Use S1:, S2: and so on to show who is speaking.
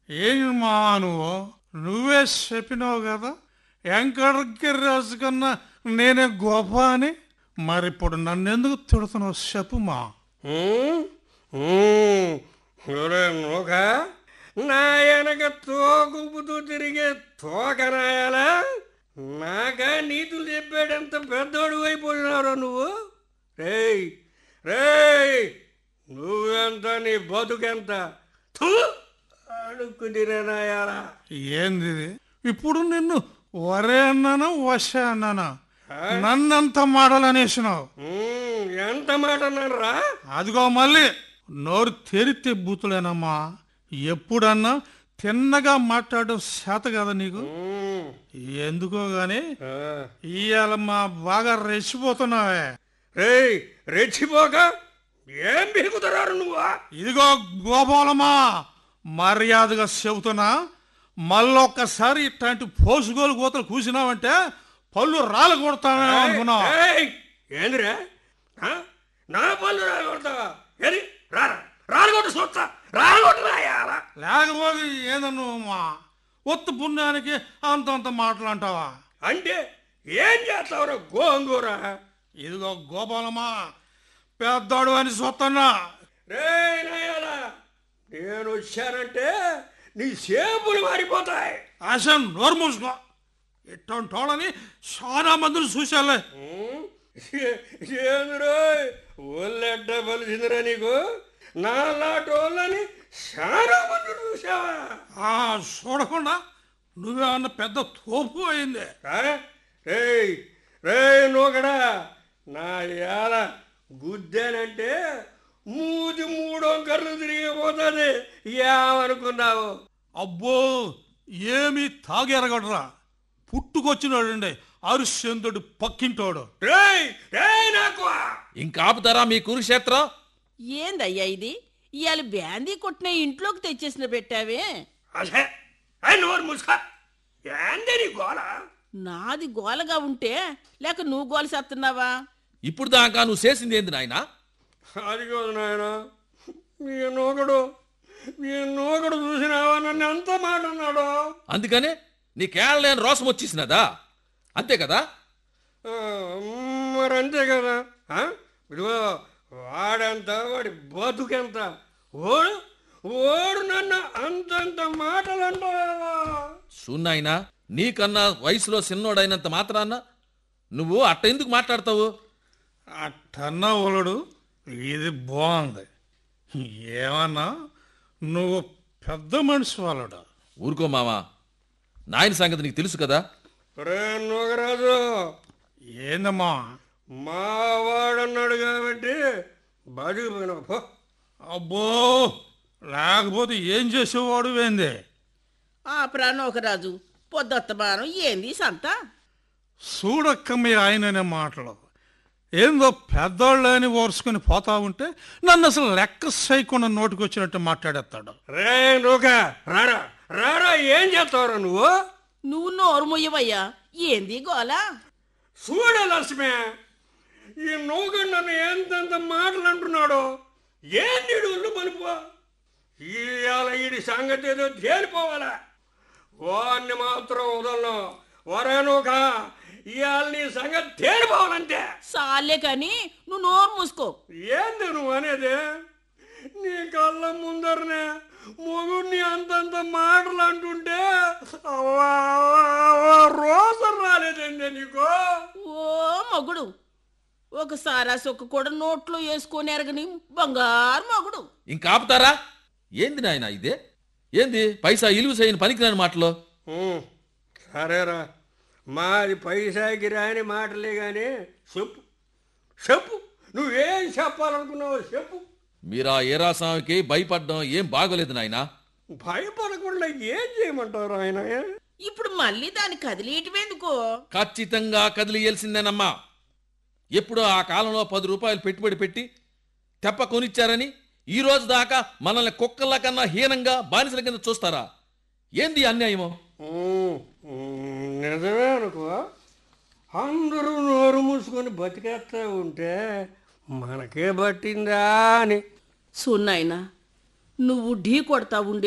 S1: ఏం మా నువ్వు నువ్వే చెప్పినావు కదా వెంకటకి రాజు కన్నా నేనే గొప్ప అని మరి ఇప్పుడు నన్ను ఎందుకు తిడుతున్నావు చెప్పు మా
S2: ఉమ్, ఉమ్, ఒరే నూక నా వెనక తోకుపుతూ తిరిగే తోకనాయాలా నాకా నీతులు చెప్పాడంత పెద్దోడు అయిపోయినారా నువ్వు రేయ్ రేయ్ నువ్వెంత నీ బతుకెంత థూ అడుక్కు తిరేనాయాలా
S1: ఏంది ఇది? ఇప్పుడు నిన్ను వరే అన్నానా వశ అన్నానా నన్నంత మాటలనేసినావు
S2: ఉమ్, ఎంత మాట అన్నారా
S1: అదిగో మళ్ళీ నోరు తెరితే బూతులేనమ్మా ఎప్పుడన్నా తిన్నగా మాట్లాడడం చేత కదా నీకు
S2: ఉమ్,
S1: ఎందుకో గాని
S2: ఆ.
S1: ఇవాళ మా బాగా రెచ్చిపోతున్నావే
S2: రేయ్ రెచ్చిపోక ఏం బిగుతున్నారు నువ్వా
S1: ఇదిగో గోపాలమా మర్యాదగా చెబుతున్నా మళ్ళొక్కసారి ఇట్లాంటి పోసుకోలు కోతలు కూసినావంటే పళ్ళు రాలు కొడతావేమో అనుకున్నావు
S2: ఏయ్, ఏందిరా ఆ? నా పళ్ళు రాలగొడతావా ఏది రారా రాలగొట్టు చూస్తా రాలగొట్టు రాయాలా
S1: లేకపోతే ఏదన్నా మా ఒత్తు పుణ్యానికి అంతంత మాటలంటావా
S2: అంటే ఏం చేస్తావురా గోంగూర
S1: ఇదిగో గోపాలమా పెద్దోడు అని చూస్తున్నా
S2: రే నాయాలా నేను వచ్చానంటే నీ సేపులు మారిపోతాయి
S1: ఆశ నోరు మూసుకో ఇట్టని తోడని చాలా మందిని చూశాలే
S2: ఉమ్, ఏ- ఏందిరో ఒళ్ళెడ్డ పలిసిందిరా నీకు నా లాటోళ్ళని చాలా మంది చూసావా
S1: ఆ చూడకుండా నువ్వేమన్నా పెద్ద తోపు అయింది
S2: ఆ? రేయ్ రేయ్ నూకడా నా ఏల గుద్దానంటే మూతి మూడొంకర్లు తిరిగిపోతుంది ఏమనుకున్నావు
S1: అబ్బో ఏమి తాగెరగడరా పుట్టుకొచ్చినాడండి అరుశ్చంద్రుడు పక్కింటోడు
S2: రేయ్ రేయ్ నాకు
S3: ఇంకాపుతారా మీ కురుక్షేత్రం
S4: ఏందయ్యా ఇది ఇవాళ బ్యాందీ కొట్టిన ఇంట్లోకి తెచ్చేసిన పెట్టావే
S2: అసే అయ్ నోరు ముసుక ఏంది నీ గోల
S4: నాది గోలగా ఉంటే లేక నువ్వు గోల చేస్తున్నావా
S3: ఇప్పుడు దాకా నువ్వు చేసింది ఏంది నాయనా
S2: అది కాదు నాయన మీ నూకడు మీ నూకడు చూసినావా నన్ను ఎంత మాట అన్నాడు
S3: అందుకనే నీకేళ్ళ లేని రోసం వచ్చేసినదా అంతే కదా
S2: ఆ, మరి అంతే కదా ఆ? ఇదిగో వాడంత వాడి బతుకెంత ఓడు ఓడు నన్ను అంతంత మాటలు అంటావా
S3: సున్నాయినా నీకన్నా వయసులో చిన్నోడైనంత మాత్రాన్న నువ్వు అట్ట ఎందుకు మాట్లాడతావు
S1: అట్టన్నా ఒలడు ఇది బాగుంది ఏమన్నా నువ్వు పెద్ద మనిషి వాళ్ళడు
S3: ఊరుకో మావా నాయన సంగతి నీకు తెలుసు కదా
S2: రే నూగరాజు
S1: ఏందమ్మా
S2: మా వాడన్నాడు కాబట్టి బతికిపోయినావు పో
S1: అబ్బో లేకపోతే ఏం చేసేవాడు ఏంది
S4: ఆ ప్రాణోకరాజు పొద్దొత్తమానం ఏంది ఈ సంత
S1: చూడక్క మీ ఆయననే మాటలు ఏందో పెద్దోళ్ళని ఓర్చుకొని పోతా ఉంటే నన్ను అసలు లెక్క చేయకుండా నోటికొచ్చినట్టు మాట్లాడేస్తాడు
S2: రే నూక రారా రారా ఏం చేస్తావురా నువ్వు
S4: నువ్వు నోరు మొయ్యవయ్యా ఏంది గోల
S2: చూడే లక్ష్మి ఈ నూగడు నన్ను ఎంతెంత మాటలు అంటున్నాడు ఏం నీడు ఒళ్ళు మలుపు ఇవాళ ఈడి సంగతి ఏదో తేలిపోవాలా వాడిని మాత్రం వదలను వరే నూక ఇవాళ నీ సంగతి తేలిపోవాలంటే
S4: సాలే కాని నువ్వు నోరు మూసుకో
S2: ఏంది నువ్వు అనేది నీ కళ్ళ ముందరనే మొగుడిని అంతంత మాటలు అంటుంటే అవ్వా, అవ్వా, రోజు రాలేదండి నీకు
S4: ఓ మొగుడు ఒకసారి ఆ సొక్క కూడా నోట్లో వేసుకొని ఎరగని బంగారు మొగుడు
S3: ఇంకాపుతారా ఏంది నాయనా ఇదే ఏంది పైసా ఇలువ చేయని పనికిరాని మాటలు
S2: ఉమ్, సరేరా మాది పైసాకి రాని మాటలే కానీ చెప్పు చెప్పు నువ్వేం చెప్పాలనుకున్నావో చెప్పు
S3: మీరు ఆ ఏరాస్వామికి భయపడడం ఏం బాగోలేదు నాయనా
S2: భయపడకుండా ఏం చేయమంటారు ఆయన
S4: ఇప్పుడు మళ్ళీ దాన్ని కదిలేయటమేందుకో
S3: ఖచ్చితంగా కదిలియల్సిందేనమ్మా ఎప్పుడో ఆ కాలంలో పది రూపాయలు పెట్టుబడి పెట్టి తెప్ప కొనిచ్చారని ఈ రోజు దాకా మనల్ని కుక్కల కన్నా హీనంగా బానిసల కింద చూస్తారా ఏంది ఈ అన్యాయమో
S2: ఉమ్, ఉమ్, నిజమే అనుకో అందరూ నోరు మూసుకొని బతికేస్తా ఉంటే మనకే పట్టిందా అని
S4: సున్నాయినా నువ్వు ఢీ కొడతా ఉండే